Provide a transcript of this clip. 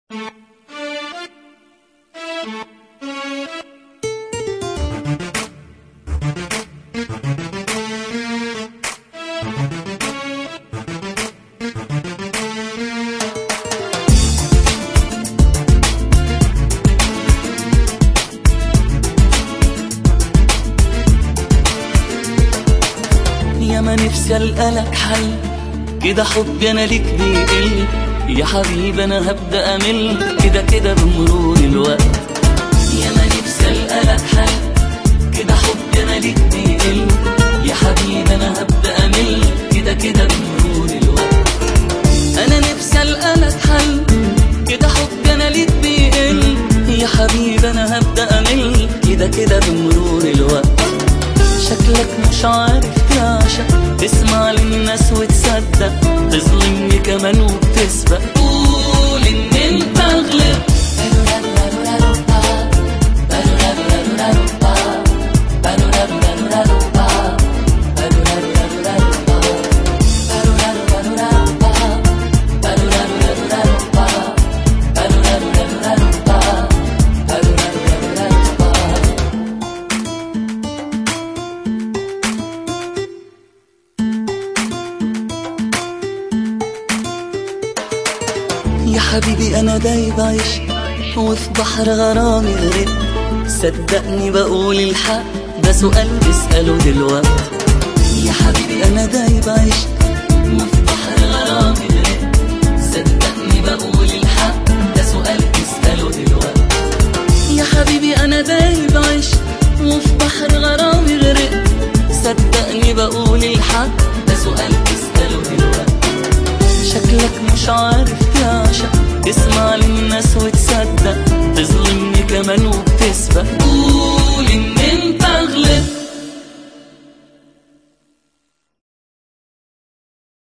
يا ما نفسي ألقالك حل كده حبي أنا ليك بيقل يا حبيبي أنا هبدأ أمل كده كده بمرور الوقت يا ما نفسي ألقالك حل كده حبي أنا ليك بيقل يا حبيبي أنا هبدأ أمل كده كده بمرور الوقت أنا نفسي ألقالك حل كده حبي أنا ليك بيقل يا حبيبي أنا هبدأ أمل كده كده بمرور الوقت شكلك مش عارف تعشق تسمع للناس وتصدق تظلمني كمان وبتسبق قول ان انت غلط يا حبيبي انا دايب عيش وفي بحر غرامي غرقت صدقني بقول الحق ده سؤال بسأله دلوقتي يا حبيبي انا دايب عيش وفي بحر غرامي غرقت صدقني بقول الحق ده سؤال بسأله دلوقتي يا حبيبي انا دايب عيش وفي بحر غرامي غرقت صدقني بقول الحق ده سؤال بسأله دلوقتي شكلك مش عارف تعشق تسمع للناس وتصدق تظلمني كمان وبتسبق